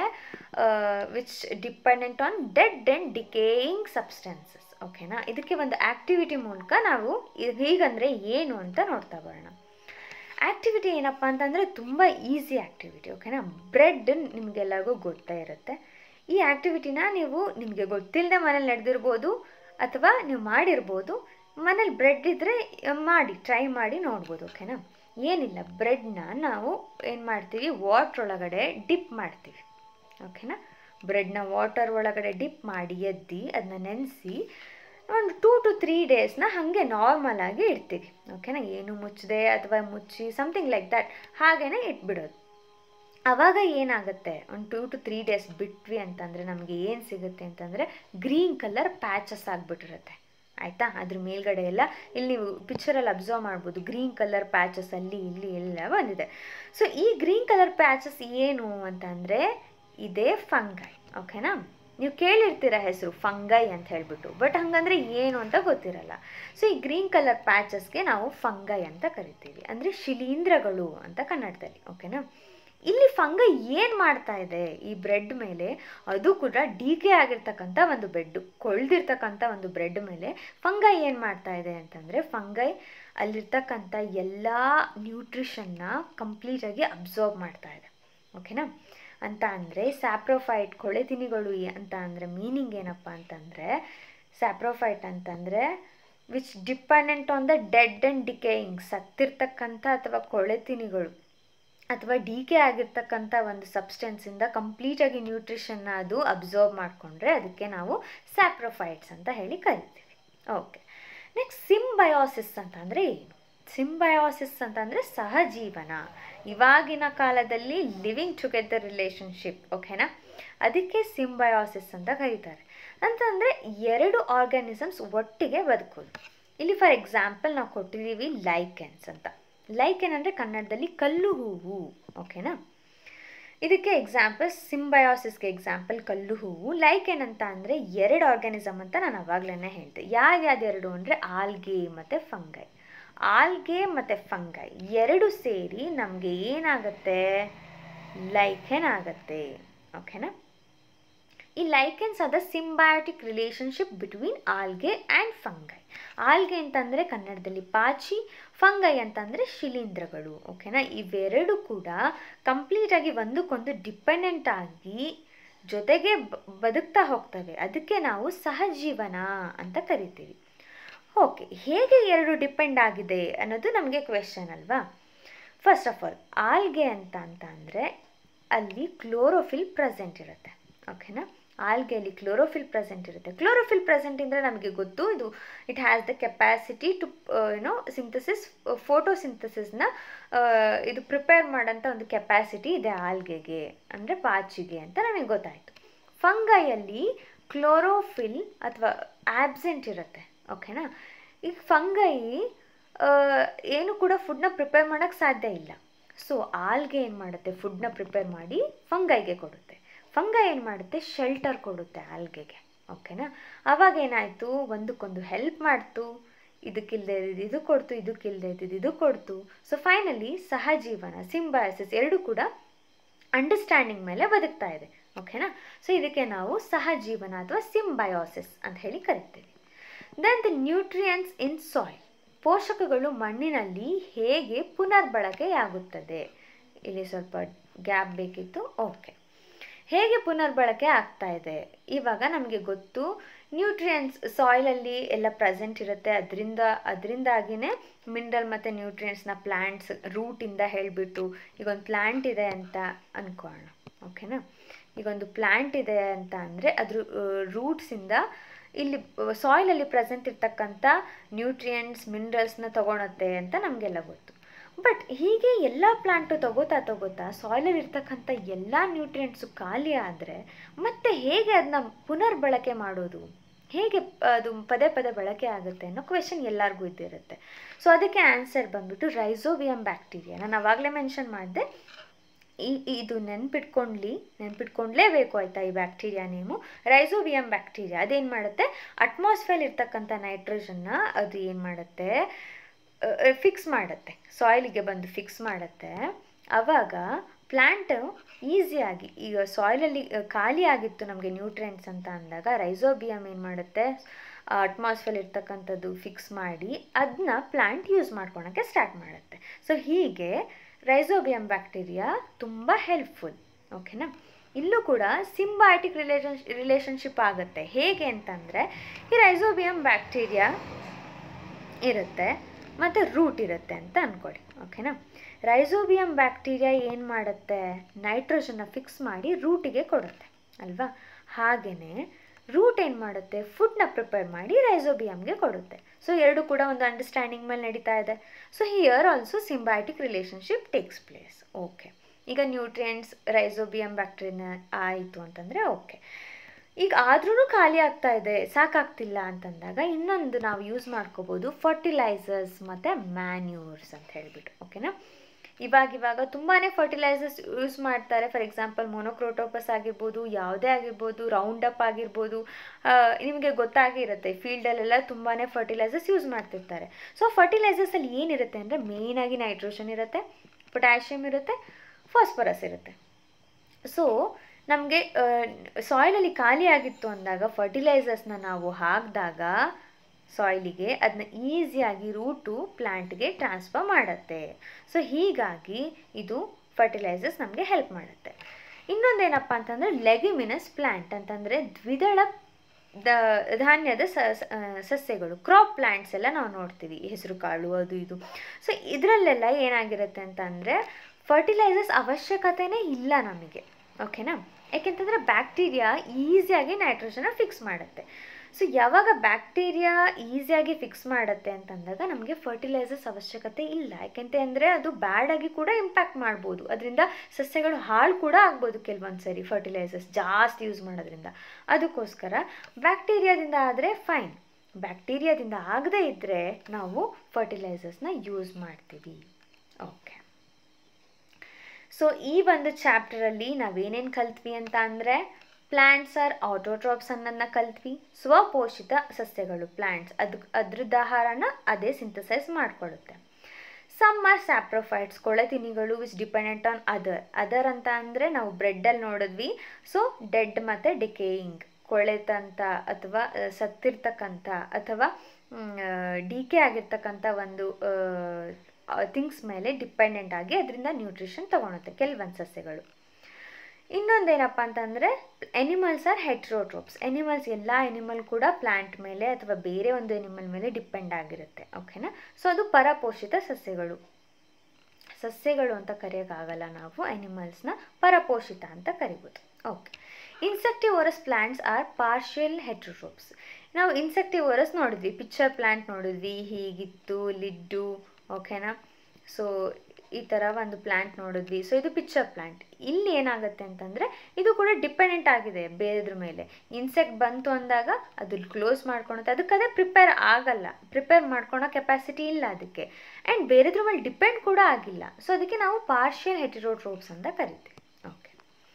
which dependent on dead and decaying substances ಓಕೆನಾ ಇದಕ್ಕೆ ಒಂದು ಆ್ಯಕ್ಟಿವಿಟಿ ಮೂಲಕ ನಾವು ಇದ್ ಹೀಗಂದರೆ ಏನು ಅಂತ ನೋಡ್ತಾ ಬರೋಣ ಆ್ಯಕ್ಟಿವಿಟಿ ಏನಪ್ಪ ಅಂತಂದರೆ ತುಂಬ ಈಸಿ ಆ್ಯಕ್ಟಿವಿಟಿ ಓಕೆನಾ ಬ್ರೆಡ್ ನಿಮಗೆಲ್ಲರಿಗೂ ಗೊತ್ತೇ ಇರುತ್ತೆ ಈ ಆ್ಯಕ್ಟಿವಿಟಿನ ನೀವು ನಿಮಗೆ ಗೊತ್ತಿಲ್ಲದೆ ಮನೇಲಿ ನಡೆದಿರ್ಬೋದು ಅಥವಾ ನೀವು ಮಾಡಿರ್ಬೋದು ಮನೇಲಿ ಬ್ರೆಡ್ ಇದ್ದರೆ ಮಾಡಿ ಟ್ರೈ ಮಾಡಿ ನೋಡ್ಬೋದು ಓಕೆನಾ ಏನಿಲ್ಲ ಬ್ರೆಡ್ನ ನಾವು ಏನು ಮಾಡ್ತೀವಿ ವಾಟ್ರ್ ಒಳಗಡೆ ಡಿಪ್ ಮಾಡ್ತೀವಿ ಓಕೆನಾ ಬ್ರೆಡ್ನ ವಾಟರ್ ಒಳಗಡೆ ಡಿಪ್ ಮಾಡಿ ಎದ್ದಿ ಅದನ್ನ ನೆನೆಸಿ ಒಂದು ಟೂ ಟು ತ್ರೀ ಡೇಸ್ನ ಹಾಗೆ ನಾರ್ಮಲ್ ಆಗಿ ಇಡ್ತೀವಿ ಓಕೆನಾ ಏನು ಮುಚ್ಚದೆ ಅಥವಾ ಮುಚ್ಚಿ ಸಮಥಿಂಗ್ ಲೈಕ್ ದ್ಯಾಟ್ ಹಾಗೇ ಇಟ್ಬಿಡೋದು ಆವಾಗ ಏನಾಗುತ್ತೆ ಒಂದು ಟೂ ಟು ತ್ರೀ ಡೇಸ್ ಬಿಟ್ವಿ ಅಂತಂದರೆ ನಮಗೆ ಏನು ಸಿಗುತ್ತೆ ಅಂತಂದರೆ ಗ್ರೀನ್ ಕಲರ್ ಪ್ಯಾಚಸ್ ಆಗಿಬಿಟ್ಟಿರುತ್ತೆ ಆಯಿತಾ ಅದ್ರ ಮೇಲ್ಗಡೆ ಎಲ್ಲ ಇಲ್ಲಿ ನೀವು ಪಿಕ್ಚರಲ್ಲಿ ಅಬ್ಸರ್ವ್ ಮಾಡ್ಬೋದು ಗ್ರೀನ್ ಕಲರ್ ಪ್ಯಾಚಸ್ ಅಲ್ಲಿ ಇಲ್ಲಿ ಎಲ್ಲ ಬಂದಿದೆ ಸೊ ಈ ಗ್ರೀನ್ ಕಲರ್ ಪ್ಯಾಚಸ್ ಏನು ಅಂತಂದರೆ ಇದೇ ಫಂಗೈ ಓಕೆನಾ ನೀವು ಕೇಳಿರ್ತೀರ ಹೆಸರು ಫಂಗೈ ಅಂತ ಹೇಳ್ಬಿಟ್ಟು ಬಟ್ ಹಂಗಂದ್ರೆ ಏನು ಅಂತ ಗೊತ್ತಿರಲ್ಲ ಸೊ ಈ ಗ್ರೀನ್ ಕಲರ್ ಪ್ಯಾಚಸ್ಗೆ ನಾವು ಫಂಗೈ ಅಂತ ಕರಿತೀವಿ ಅಂದರೆ ಶಿಲೀಂಧ್ರಗಳು ಅಂತ ಕನ್ನಡದಲ್ಲಿ ಓಕೆನಾ ಇಲ್ಲಿ ಫಂಗೈ ಏನು ಮಾಡ್ತಾ ಇದೆ ಈ ಬ್ರೆಡ್ ಮೇಲೆ ಅದು ಕೂಡ ಡಿಕೆ ಆಗಿರ್ತಕ್ಕಂಥ ಒಂದು ಬೆಡ್ ಕೊಳ್ದಿರ್ತಕ್ಕಂಥ ಒಂದು ಬ್ರೆಡ್ ಮೇಲೆ ಫಂಗೈ ಏನು ಮಾಡ್ತಾ ಇದೆ ಅಂತಂದರೆ ಫಂಗೈ ಅಲ್ಲಿರ್ತಕ್ಕಂಥ ಎಲ್ಲ ನ್ಯೂಟ್ರಿಷನ್ನ ಕಂಪ್ಲೀಟಾಗಿ ಅಬ್ಸಾರ್ಬ್ ಮಾಡ್ತಾ ಇದೆ ಓಕೆನಾ ಅಂತ ಅಂದರೆ ಸ್ಯಾಪ್ರೋಫೈಟ್ ಕೊಳೆತಿನಿಗಳು ಅಂತ ಅಂದರೆ ಮೀನಿಂಗ್ ಏನಪ್ಪ ಅಂತಂದರೆ ಸ್ಯಾಪ್ರೋಫೈಟ್ ಅಂತಂದರೆ which dependent on the dead and decaying ಸತ್ತಿರ್ತಕ್ಕಂಥ ಅಥವಾ ಕೊಳೆತಿನಿಗಳು ಅಥವಾ ಡಿಕೆ ಆಗಿರ್ತಕ್ಕಂಥ ಒಂದು ಸಬ್ಸ್ಟೆನ್ಸಿಂದ ಕಂಪ್ಲೀಟಾಗಿ ನ್ಯೂಟ್ರಿಷನ್ನ ಅದು ಅಬ್ಸರ್ವ್ ಮಾಡಿಕೊಂಡ್ರೆ ಅದಕ್ಕೆ ನಾವು ಸ್ಯಾಪ್ರೋಫೈಟ್ಸ್ ಅಂತ ಹೇಳಿ ಕರಿತೀವಿ ಓಕೆ ನೆಕ್ಸ್ಟ್ ಸಿಂಬಯೋಸಿಸ್ ಅಂತಂದರೆ ಏನು ಸಿಂಬಯೋಸಿಸ್ ಅಂತಂದರೆ ಸಹಜೀವನ ಇವಾಗಿನ ಕಾಲದಲ್ಲಿ ಲಿವಿಂಗ್ ಟುಗೆದರ್ ರಿಲೇಷನ್ಶಿಪ್ ಓಕೆನಾ ಅದಕ್ಕೆ ಸಿಂಬಯೋಸಿಸ್ ಅಂತ ಕರೀತಾರೆ ಅಂತಂದರೆ ಎರಡು ಆರ್ಗ್ಯಾನಿಸಮ್ಸ್ ಒಟ್ಟಿಗೆ ಬದುಕೋದು ಇಲ್ಲಿ ಫಾರ್ ಎಕ್ಸಾಂಪಲ್ ನಾವು ಕೊಟ್ಟಿದ್ದೀವಿ ಲೈಕೆನ್ಸ್ ಅಂತ ಲೈಕೆನ್ ಅಂದರೆ ಕನ್ನಡದಲ್ಲಿ ಕಲ್ಲು ಹೂವು ಓಕೆನಾ ಇದಕ್ಕೆ ಎಕ್ಸಾಂಪಲ್ ಸಿಂಬಯೋಸಿಸ್ಗೆ ಎಕ್ಸಾಂಪಲ್ ಕಲ್ಲು ಹೂವು ಲೈಕೆನ್ ಅಂತ ಅಂದರೆ ಎರಡು ಆರ್ಗ್ಯಾನಿಸಮ್ ಅಂತ ನಾನು ಅವಾಗಲೇ ಹೇಳಿದೆ ಯಾವ್ಯಾವ್ದು ಎರಡು ಅಂದರೆ ಆಲ್ಗೆ ಮತ್ತು ಫಂಗೈ ಆಲ್ಗೆ ಮತ್ತು ಫಂಗೈ ಎರಡು ಸೇರಿ ನಮಗೆ ಏನಾಗುತ್ತೆ ಲೈಕೆನ್ ಆಗುತ್ತೆ ಓಕೆನಾ ಈ ಲೈಕೆನ್ಸ್ ಆದ symbiotic relationship between algae and fungi algae ಅಂತಂದರೆ ಕನ್ನಡದಲ್ಲಿ ಪಾಚಿ ಫಂಗೈ ಅಂತಂದರೆ ಶಿಲೀಂಧ್ರಗಳು ಓಕೆನಾ ಇವೆರಡು ಕೂಡ ಕಂಪ್ಲೀಟಾಗಿ ಒಂದಕ್ಕೊಂದು ಡಿಪೆಂಡೆಂಟ್ ಆಗಿ ಜೊತೆಗೆ ಬದುಕ್ತಾ ಹೋಗ್ತವೆ ಅದಕ್ಕೆ ನಾವು ಸಹಜೀವನ ಅಂತ ಕರಿತೀವಿ ಓಕೆ ಹೇಗೆ ಎರಡು ಡಿಪೆಂಡ್ ಆಗಿದೆ ಅನ್ನೋದು ನಮಗೆ ಕ್ವೆಶನ್ ಅಲ್ವಾ ಫಸ್ಟ್ ಆಫ್ ಆಲ್ ಆಲ್ಗೆ ಅಂತ ಅಂತ ಅಂದರೆ ಅಲ್ಲಿ ಕ್ಲೋರೋಫಿಲ್ ಪ್ರೆಸೆಂಟ್ ಇರುತ್ತೆ ಓಕೆನಾ ಆಲ್ಗೆಯಲ್ಲಿ ಕ್ಲೋರೋಫಿಲ್ ಪ್ರೆಸೆಂಟ್ ಇರುತ್ತೆ ಕ್ಲೋರೋಫಿಲ್ ಪ್ರೆಸೆಂಟ್ ಅಂದರೆ ನಮಗೆ ಗೊತ್ತು ಇದು it has the capacity to you know synthesis ಫೋಟೋಸಿಂಥಸಿಸ್ನ ಇದು ಪ್ರಿಪೇರ್ ಮಾಡೋಂಥ ಒಂದು ಕೆಪಾಸಿಟಿ ಇದೆ ಆಲ್ಗೆಗೆ ಅಂದರೆ ಪಾಚಿಗೆ ಅಂತ ನಮಗೆ ಗೊತ್ತಾಯಿತು ಫಂಗೈಯಲ್ಲಿ ಕ್ಲೋರೋಫಿಲ್ ಅಥವಾ ಆಬ್ಸೆಂಟ್ ಇರುತ್ತೆ ಓಕೆನಾ ಈಗ ಫಂಗೈ ಏನು ಕೂಡ ಫುಡ್ನ ಪ್ರಿಪೇರ್ ಮಾಡೋಕ್ಕೆ ಸಾಧ್ಯ ಇಲ್ಲ ಸೊ ಆಲ್ಗೆ ಏನು ಮಾಡುತ್ತೆ ಫುಡ್ನ ಪ್ರಿಪೇರ್ ಮಾಡಿ ಫಂಗೈಗೆ ಕೊಡುತ್ತೆ ಫಂಗೈ ಏನು ಮಾಡುತ್ತೆ ಶೆಲ್ಟರ್ ಕೊಡುತ್ತೆ ಆಲ್ಗೆಗೆ ಓಕೆನಾ ಅವಾಗ ಏನಾಯಿತು ಒಂದಕ್ಕೊಂದು ಹೆಲ್ಪ್ ಮಾಡ್ತು ಇದಕ್ಕಿಲ್ಲದೆ ಇದ್ದಿದ್ದು ಇದು ಕೊಡ್ತು ಇದಕ್ಕಿಲ್ಲದೆ ಇದ್ದಿದ್ದು ಇದು ಕೊಡ್ತು ಸೊ ಫೈನಲಿ ಸಹಜೀವನ ಸಿಂಬಯಾಸಿಸ್ ಎರಡು ಕೂಡ ಅಂಡರ್ಸ್ಟ್ಯಾಂಡಿಂಗ್ ಮೇಲೆ ಬದುಕ್ತಾ ಇದೆ ಓಕೆನಾ ಸೊ ಇದಕ್ಕೆ ನಾವು ಸಹಜೀವನ ಅಥವಾ ಸಿಂಬಯೋಸಿಸ್ ಅಂತ ಹೇಳಿ ಕರಿತೀವಿ then the nutrients in soil ಪೋಷಕಗಳು ಮಣ್ಣಿನಲ್ಲಿ ಹೇಗೆ ಪುನರ್ಬಳಕೆಯಾಗುತ್ತದೆ ಇಲ್ಲಿ ಸ್ವಲ್ಪ ಗ್ಯಾಪ್ ಬೇಕಿತ್ತು ಓಕೆ ಹೇಗೆ ಪುನರ್ಬಳಕೆ ಆಗ್ತಾ ಇದೆ ಇವಾಗ ನಮಗೆ ಗೊತ್ತು ನ್ಯೂಟ್ರಿಯೆಂಟ್ಸ್ ಸಾಯಿಲಲ್ಲಿ ಎಲ್ಲ ಪ್ರೆಸೆಂಟ್ ಇರುತ್ತೆ ಅದರಿಂದ ಅದರಿಂದಾಗಿನೇ ಮಿನರಲ್ ಮತ್ತು ನ್ಯೂಟ್ರಿಯೆಂಟ್ಸ್ನ ಪ್ಲ್ಯಾಂಟ್ಸ್ ರೂಟಿಂದ ಹೇಳಿಬಿಟ್ಟು ಈಗ ಒಂದು ಪ್ಲ್ಯಾಂಟ್ ಇದೆ ಅಂತ ಅಂದ್ಕೊಳ್ಳೋಣ ಓಕೆನಾ ಈಗ ಒಂದು ಪ್ಲ್ಯಾಂಟ್ ಇದೆ ಅಂತ ಅಂದರೆ ಅದ್ರ ರೂಟ್ಸಿಂದ ಇಲ್ಲಿ ಸಾಯಿಲಲ್ಲಿ ಪ್ರೆಸೆಂಟ್ ಇರ್ತಕ್ಕಂಥ ನ್ಯೂಟ್ರಿಯೆಂಟ್ಸ್ ಮಿನರಲ್ಸ್ನ ತೊಗೊಳತ್ತೆ ಅಂತ ನಮಗೆಲ್ಲ ಗೊತ್ತು ಬಟ್ ಹೀಗೆ ಎಲ್ಲ ಪ್ಲಾಂಟು ತಗೋತಾ ತಗೋತಾ ಸಾಯಿಲಲ್ಲಿ ಇರ್ತಕ್ಕಂಥ ಎಲ್ಲ ನ್ಯೂಟ್ರಿಯೆಂಟ್ಸು ಖಾಲಿ ಆದರೆ ಮತ್ತೆ ಹೇಗೆ ಅದನ್ನ ಪುನರ್ಬಳಕೆ ಮಾಡೋದು ಹೇಗೆ ಅದು ಪದೇ ಪದೇ ಬಳಕೆ ಆಗುತ್ತೆ ಅನ್ನೋ ಕ್ವೆಶನ್ ಎಲ್ಲರಿಗೂ ಇದ್ದಿರುತ್ತೆ ಸೊ ಅದಕ್ಕೆ ಆನ್ಸರ್ ಬಂದ್ಬಿಟ್ಟು ರೈಸೋವಿಯಂ ಬ್ಯಾಕ್ಟೀರಿಯಾ ನಾನು ಆವಾಗಲೇ ಮೆನ್ಷನ್ ಮಾಡಿದೆ ಈ ಇದು ನೆನ್ಪಿಟ್ಕೊಂಡ್ಲಿ ನೆನ್ಪಿಟ್ಕೊಂಡ್ಲೇಬೇಕು ಆಯಿತಾ ಈ ಬ್ಯಾಕ್ಟೀರಿಯಾ ನೇಮು ರೈಸೋವಿಯಂ ಬ್ಯಾಕ್ಟೀರಿಯಾ ಅದೇನು ಮಾಡುತ್ತೆ ಅಟ್ಮಾಸ್ಫಿಯರ್ ಇರ್ತಕ್ಕಂಥ ನೈಟ್ರೋಜನ್ನ ಅದು ಏನು ಮಾಡುತ್ತೆ ಫಿಕ್ಸ್ ಮಾಡುತ್ತೆ ಸಾಯಿಲಿಗೆ ಬಂದು ಫಿಕ್ಸ್ ಮಾಡುತ್ತೆ ಆವಾಗ ಪ್ಲ್ಯಾಂಟ್ ಈಸಿಯಾಗಿ ಈಗ ಸಾಯಿಲಲ್ಲಿ ಖಾಲಿ ಆಗಿತ್ತು ನಮಗೆ ನ್ಯೂಟ್ರಿಯೆಂಟ್ಸ್ ಅಂತ ಅಂದಾಗ ರೈಸೋಬಿಯಮ್ ಏನು ಮಾಡುತ್ತೆ ಅಟ್ಮಾಸ್ಫಿಯರ್ ಇರ್ತಕ್ಕಂಥದ್ದು ಫಿಕ್ಸ್ ಮಾಡಿ ಅದನ್ನ ಪ್ಲ್ಯಾಂಟ್ ಯೂಸ್ ಮಾಡ್ಕೊಳಕ್ಕೆ ಸ್ಟಾರ್ಟ್ ಮಾಡುತ್ತೆ ಸೊ ಹೀಗೆ ರೈಸೋಬಿಯಂ ಬ್ಯಾಕ್ಟೀರಿಯಾ ತುಂಬ ಹೆಲ್ಪ್ಫುಲ್ ಓಕೆನಾ ಇಲ್ಲೂ ಕೂಡ ಸಿಂಬಯಾಟಿಕ್ ರಿಲೇಷನ್ ರಿಲೇಷನ್ಶಿಪ್ ಆಗುತ್ತೆ ಹೇಗೆ ಅಂತಂದರೆ ಈ ರೈಸೋಬಿಯಂ ಬ್ಯಾಕ್ಟೀರಿಯಾ ಇರುತ್ತೆ ಮತ್ತು ರೂಟ್ ಇರುತ್ತೆ ಅಂತ ಅಂದ್ಕೊಳ್ಳಿ ಓಕೆನಾ ರೈಸೋಬಿಯಂ ಬ್ಯಾಕ್ಟೀರಿಯಾ ಏನು ಮಾಡುತ್ತೆ ನೈಟ್ರೋಜನ್ನ ಫಿಕ್ಸ್ ಮಾಡಿ ರೂಟಿಗೆ ಕೊಡುತ್ತೆ ಅಲ್ವಾ ಹಾಗೆಯೇ ರೂಟ್ ಏನು ಮಾಡುತ್ತೆ ಫುಡ್ನ ಪ್ರಿಪೇರ್ ಮಾಡಿ ರೈಸೋಬಿಯಮ್ಗೆ ಕೊಡುತ್ತೆ ಸೊ ಎರಡು ಕೂಡ ಒಂದು ಅಂಡರ್ಸ್ಟ್ಯಾಂಡಿಂಗ್ ಮೇಲೆ ನಡೀತಾ ಇದೆ so here also symbiotic relationship takes place okay ಈಗ ನ್ಯೂಟ್ರಿಯೆಂಟ್ಸ್ ರೈಸೋಬಿಯಂ ಬ್ಯಾಕ್ಟೀರಿಯಾ ಆಯಿತು ಅಂತಂದರೆ ಓಕೆ ಈಗ ಆದ್ರೂ ಖಾಲಿ ಆಗ್ತಾ ಇದೆ ಸಾಕಾಗ್ತಿಲ್ಲ ಅಂತಂದಾಗ ಇನ್ನೊಂದು ನಾವು ಯೂಸ್ ಮಾಡ್ಕೋಬೋದು ಫರ್ಟಿಲೈಸರ್ಸ್ ಮತ್ತು ಮ್ಯಾನ್ಯೂರ್ಸ್ ಅಂತ ಹೇಳಿಬಿಟ್ಟು ಓಕೆನಾ ಇವಾಗ ಇವಾಗ ತುಂಬಾ ಫರ್ಟಿಲೈಸರ್ಸ್ ಯೂಸ್ ಮಾಡ್ತಾರೆ ಫಾರ್ ಎಕ್ಸಾಂಪಲ್ ಮೊನೊಕ್ರೋಟೋಪಸ್ ಆಗಿರ್ಬೋದು ಯಾವುದೇ ಆಗಿರ್ಬೋದು ರೌಂಡ್ ಅಪ್ ಆಗಿರ್ಬೋದು ನಿಮಗೆ ಗೊತ್ತಾಗಿರುತ್ತೆ ಫೀಲ್ಡಲ್ಲೆಲ್ಲ ತುಂಬಾ ಫರ್ಟಿಲೈಸರ್ಸ್ ಯೂಸ್ ಮಾಡ್ತಿರ್ತಾರೆ ಸೊ ಫರ್ಟಿಲೈಸರ್ಸಲ್ಲಿ ಏನಿರುತ್ತೆ ಅಂದರೆ ಮೇಯ್ನಾಗಿ ನೈಟ್ರೋಜನ್ ಇರುತ್ತೆ ಪೊಟ್ಯಾಷಿಯಮ್ ಇರುತ್ತೆ ಫಾಸ್ಫರಸ್ ಇರುತ್ತೆ ಸೊ ನಮಗೆ ಸಾಯಿಲಲ್ಲಿ ಖಾಲಿ ಆಗಿತ್ತು ಅಂದಾಗ ಫರ್ಟಿಲೈಸರ್ಸ್ನ ನಾವು ಹಾಕಿದಾಗ ಸಾಯಿಲಿಗೆ ಅದನ್ನ ಈಸಿಯಾಗಿ ರೂಟು ಪ್ಲ್ಯಾಂಟ್ಗೆ ಟ್ರಾನ್ಸ್ಫರ್ ಮಾಡುತ್ತೆ ಸೊ ಹೀಗಾಗಿ ಇದು ಫರ್ಟಿಲೈಸರ್ಸ್ ನಮಗೆ ಹೆಲ್ಪ್ ಮಾಡುತ್ತೆ ಇನ್ನೊಂದೇನಪ್ಪ ಅಂತಂದರೆ ಲೆಗ್ಯುಮಿನಸ್ ಪ್ಲ್ಯಾಂಟ್ ಅಂತಂದರೆ ದ್ವಿದಳ ದ ಧಾನ್ಯದ ಸಸ್ಯಗಳು ಕ್ರಾಪ್ ಪ್ಲ್ಯಾಂಟ್ಸ್ ಎಲ್ಲ ನಾವು ನೋಡ್ತೀವಿ ಹೆಸರು ಕಾಳು ಅದು ಇದು ಸೊ ಇದರಲ್ಲೆಲ್ಲ ಏನಾಗಿರುತ್ತೆ ಅಂತಂದರೆ ಫರ್ಟಿಲೈಸರ್ಸ್ ಅವಶ್ಯಕತೆನೇ ಇಲ್ಲ ನಮಗೆ ಓಕೆನಾ ಯಾಕೆಂತಂದರೆ ಬ್ಯಾಕ್ಟೀರಿಯಾ ಈಸಿಯಾಗಿ ನೈಟ್ರೋಜನ್ನ ಫಿಕ್ಸ್ ಮಾಡುತ್ತೆ ಸೊ ಯಾವಾಗ ಬ್ಯಾಕ್ಟೀರಿಯಾ ಈಸಿಯಾಗಿ ಫಿಕ್ಸ್ ಮಾಡುತ್ತೆ ಅಂತಂದಾಗ ನಮಗೆ ಫರ್ಟಿಲೈಸರ್ಸ್ ಅವಶ್ಯಕತೆ ಇಲ್ಲ ಯಾಕೆಂತ ಅಂದರೆ ಅದು ಬ್ಯಾಡಾಗಿ ಕೂಡ ಇಂಪ್ಯಾಕ್ಟ್ ಮಾಡ್ಬೋದು ಅದರಿಂದ ಸಸ್ಯಗಳು ಹಾಳು ಕೂಡ ಆಗ್ಬೋದು ಕೆಲವೊಂದು ಸರಿ ಫರ್ಟಿಲೈಸರ್ಸ್ ಜಾಸ್ತಿ ಯೂಸ್ ಮಾಡೋದ್ರಿಂದ ಅದಕ್ಕೋಸ್ಕರ ಬ್ಯಾಕ್ಟೀರಿಯಾದಿಂದ ಆದರೆ ಫೈನ್ ಬ್ಯಾಕ್ಟೀರಿಯಾದಿಂದ ಆಗದೇ ಇದ್ದರೆ ನಾವು ಫರ್ಟಿಲೈಸರ್ಸ್ನ ಯೂಸ್ ಮಾಡ್ತೀವಿ ಓಕೆ ಸೊ ಈ ಒಂದು ಚಾಪ್ಟರಲ್ಲಿ ನಾವೇನೇನು ಕಲ್ತ್ವಿ ಅಂತ ಅಂದರೆ ಪ್ಲ್ಯಾಂಟ್ಸ್ ಆರ್ ಆಟೋಟ್ರಾಪ್ಸ್ ಅನ್ನೋದನ್ನ ಕಲ್ತ್ವಿ ಸ್ವಪೋಷಿತ ಸಸ್ಯಗಳು ಪ್ಲ್ಯಾಂಟ್ಸ್ ಅದು ಅದ್ರದ್ದು ಆಹಾರನ ಅದೇ ಸಿಂಥಸೈಸ್ ಮಾಡಿಕೊಳ್ಳುತ್ತೆ ಸಮ್ ಆರ್ ಸ್ಯಾಪ್ರೋಫೈಟ್ಸ್ ಕೊಳೆತಿನಿಗಳು which dependent on other other ಅಂತ ಅಂದರೆ ನಾವು ಬ್ರೆಡ್ಡಲ್ಲಿ ನೋಡಿದ್ವಿ ಸೊ ಡೆಡ್ ಮತ್ತು ಡಿಕೇಯಿಂಗ್ ಕೊಳೆತಂತ ಅಥವಾ ಸತ್ತಿರ್ತಕ್ಕಂಥ ಅಥವಾ ಡಿಕೆ ಆಗಿರ್ತಕ್ಕಂಥ ಒಂದು ಥಿಂಗ್ಸ್ ಮೇಲೆ ಡಿಪೆಂಡೆಂಟ್ ಆಗಿ ಅದರಿಂದ ನ್ಯೂಟ್ರಿಷನ್ ತೊಗೊಳುತ್ತೆ ಕೆಲವೊಂದು ಸಸ್ಯಗಳು ಇನ್ನೊಂದೇನಪ್ಪ ಅಂತಂದರೆ ಎನಿಮಲ್ಸ್ ಆರ್ ಹೆಟ್ರೋಟ್ರೋಪ್ಸ್ ಎನಿಮಲ್ಸ್ ಎಲ್ಲ ಎನಿಮಲ್ ಕೂಡ ಪ್ಲ್ಯಾಂಟ್ ಮೇಲೆ ಅಥವಾ ಬೇರೆ ಒಂದು ಎನಿಮಲ್ ಮೇಲೆ ಡಿಪೆಂಡ್ ಆಗಿರುತ್ತೆ ಓಕೆನಾ ಸೊ ಅದು ಪರಪೋಷಿತ ಸಸ್ಯಗಳು ಸಸ್ಯಗಳು ಅಂತ ಕರೆಯೋಕ್ಕಾಗಲ್ಲ ನಾವು ಎನಿಮಲ್ಸ್ನ ಪರಪೋಷಿತ ಅಂತ ಕರಿಬೋದು okay insectivorous plants are partial heterotrophs ನಾವು ಇನ್ಸೆಕ್ಟಿವೋರಸ್ ನೋಡಿದ್ವಿ ಪಿಕ್ಚರ್ ಪ್ಲ್ಯಾಂಟ್ ನೋಡಿದ್ವಿ ಹೀಗಿತ್ತು ಲಿಡ್ಡು ಓಕೆನಾ ಸೊ ಈ ಥರ ಒಂದು ಪ್ಲ್ಯಾಂಟ್ ನೋಡಿದ್ವಿ ಸೊ ಇದು ಪಿಕ್ಚರ್ ಪ್ಲ್ಯಾಂಟ್ ಇಲ್ಲಿ ಏನಾಗುತ್ತೆ ಅಂತಂದರೆ ಇದು ಕೂಡ ಡಿಪೆಂಡೆಂಟ್ ಆಗಿದೆ ಬೇರೆದ್ರ ಮೇಲೆ ಇನ್ಸೆಕ್ಟ್ ಬಂತು ಅಂದಾಗ ಅದು ಕ್ಲೋಸ್ ಮಾಡ್ಕೊಳುತ್ತೆ ಅದಕ್ಕೆ ಅದೇ ಪ್ರಿಪೇರ್ ಆಗಲ್ಲ ಪ್ರಿಪೇರ್ ಮಾಡ್ಕೊಳೋ ಕೆಪಾಸಿಟಿ ಇಲ್ಲ ಅದಕ್ಕೆ ಆ್ಯಂಡ್ ಬೇರೆದ್ರ ಮೇಲೆ ಡಿಪೆಂಡ್ ಕೂಡ ಆಗಿಲ್ಲ ಸೊ ಅದಕ್ಕೆ ನಾವು ಪಾರ್ಷಿಯಲ್ ಹೆಟಿರೋಟ್ರೋಪ್ಸ್ ಅಂತ ಕರಿತೀವಿ okay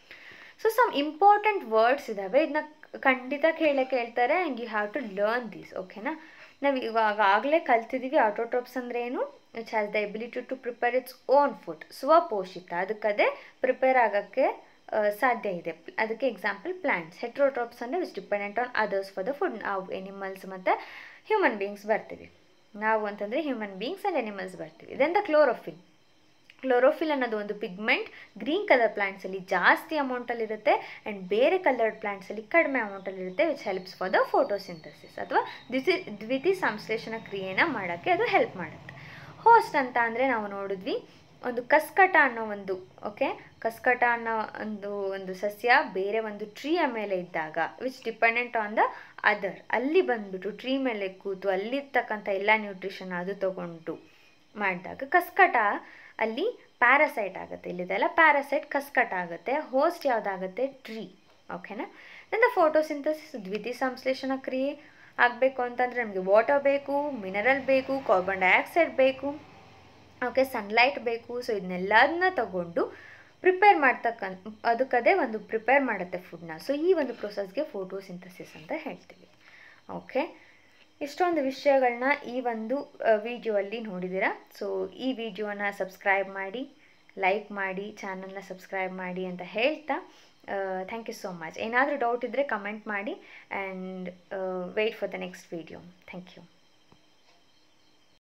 so some important words ಇದ್ದಾವೆ ಇದನ್ನ ಖಂಡಿತ ಕೇಳೇ ಕೇಳ್ತಾರೆ and you have to learn these ಓಕೆನಾ ನಾವು ಇವಾಗ ಆಗಲೇ ಕಲ್ತಿದ್ದೀವಿ ಆಟೋಟ್ರೋಪ್ಸ್ ಅಂದರೆ ಏನು which has the ability to prepare its own food ಸ್ವಪೋಷಿತ ಅದಕ್ಕದೇ ಪ್ರಿಪೇರ್ ಆಗೋಕ್ಕೆ ಸಾಧ್ಯ ಇದೆ ಅದಕ್ಕೆ ಎಕ್ಸಾಂಪಲ್ ಪ್ಲ್ಯಾಂಟ್ಸ್ ಹೆಟ್ರೋಟ್ರೋಪ್ಸ್ ಅಂದರೆ which dependent on others for the food ನಾವು ಎನಿಮಲ್ಸ್ ಮತ್ತು ಹ್ಯೂಮನ್ ಬೀಯಿಂಗ್ಸ್ ಬರ್ತೀವಿ ನಾವು ಅಂತಂದರೆ ಹ್ಯೂಮನ್ ಬೀಯಿಂಗ್ಸ್ ಆ್ಯಂಡ್ ಎನಿಮಲ್ಸ್ ಬರ್ತೀವಿ ದೆನ್ ದ ಕ್ಲೋರೋಫಿಲ್ ಕ್ಲೋರೋಫಿಲ್ ಅನ್ನೋದು ಒಂದು ಪಿಗ್ಮೆಂಟ್ ಗ್ರೀನ್ ಕಲರ್ ಪ್ಲ್ಯಾಂಟ್ಸಲ್ಲಿ ಜಾಸ್ತಿ ಅಮೌಂಟಲ್ಲಿರುತ್ತೆ ಆ್ಯಂಡ್ ಬೇರೆ ಕಲರ್ಡ್ ಪ್ಲ್ಯಾಂಟ್ಸಲ್ಲಿ ಕಡಿಮೆ ಅಮೌಂಟಲ್ಲಿರುತ್ತೆ which helps for the photosynthesis ಅಥವಾ ದ್ವಿತಿ ದ್ವಿತಿ ಸಂಶ್ಲೇಷಣ ಕ್ರಿಯೆನ ಮಾಡೋಕ್ಕೆ ಅದು ಹೆಲ್ಪ್ ಮಾಡುತ್ತೆ ಹೋಸ್ಟ್ ಅಂತ ಅಂದರೆ ನಾವು ನೋಡಿದ್ವಿ ಒಂದು ಕಸ್ಕಟ ಅನ್ನೋ ಒಂದು ಓಕೆ ಕಸ್ಕಟ ಅನ್ನೋ ಒಂದು ಒಂದು ಸಸ್ಯ ಬೇರೆ ಒಂದು ಟ್ರೀಯ ಮೇಲೆ ಇದ್ದಾಗ which dependent on the other ಅಲ್ಲಿ ಬಂದ್ಬಿಟ್ಟು ಟ್ರೀ ಮೇಲೆ ಕೂತು ಅಲ್ಲಿರ್ತಕ್ಕಂಥ ಎಲ್ಲ ನ್ಯೂಟ್ರಿಷನ್ ಅದು ತಗೊಂಡು ಮಾಡಿದಾಗ ಕಸ್ಕಟ ಅಲ್ಲಿ ಪ್ಯಾರಾಸೈಟ್ ಆಗುತ್ತೆ ಇಲ್ಲಿದೆಲ್ಲ ಪ್ಯಾರಾಸೈಟ್ ಕಸ್ಕಟ್ ಆಗುತ್ತೆ ಹೋಸ್ಟ್ ಯಾವುದಾಗುತ್ತೆ ಟ್ರೀ ಓಕೆನಾ ದೆನ್ ದ ಫೋಟೋಸಿಂಥಸಿಸ್ ದ್ವಿತೀಯ ಸಂಶ್ಲೇಷಣ ಕ್ರಿಯೆ ಆಗಬೇಕು ಅಂತಂದರೆ ನಮಗೆ ವಾಟರ್ ಬೇಕು ಮಿನರಲ್ ಬೇಕು ಕಾರ್ಬನ್ ಡೈಆಕ್ಸೈಡ್ ಬೇಕು ಓಕೆ ಸನ್ಲೈಟ್ ಬೇಕು ಸೊ ಇದನ್ನೆಲ್ಲದನ್ನ ತಗೊಂಡು ಪ್ರಿಪೇರ್ ಮಾಡ್ತಕ್ಕಂಥ ಅದಕ್ಕದೇ ಒಂದು ಪ್ರಿಪೇರ್ ಮಾಡುತ್ತೆ ಫುಡ್ನ ಸೊ ಈ ಒಂದು ಪ್ರೊಸೆಸ್ಗೆ ಫೋಟೋಸಿಂಥಸಿಸ್ ಅಂತ ಹೇಳ್ತೀವಿ ಓಕೆ ಇಷ್ಟೊಂದು ವಿಷಯಗಳನ್ನ ಈ ಒಂದು ವಿಡಿಯೋ ಅಲ್ಲಿ ನೋಡಿದ್ದೀರಾ ಸೊ ಈ ವಿಡಿಯೋನ ಸಬ್ಸ್ಕ್ರೈಬ್ ಮಾಡಿ ಲೈಕ್ ಮಾಡಿ ಚಾನಲ್ನ ಸಬ್ಸ್ಕ್ರೈಬ್ ಮಾಡಿ ಅಂತ ಹೇಳ್ತಾ ಥ್ಯಾಂಕ್ ಯು ಸೋ ಮಚ್ ಏನಾದರೂ ಡೌಟ್ ಇದ್ದರೆ ಕಮೆಂಟ್ ಮಾಡಿ and wait for the next video thank you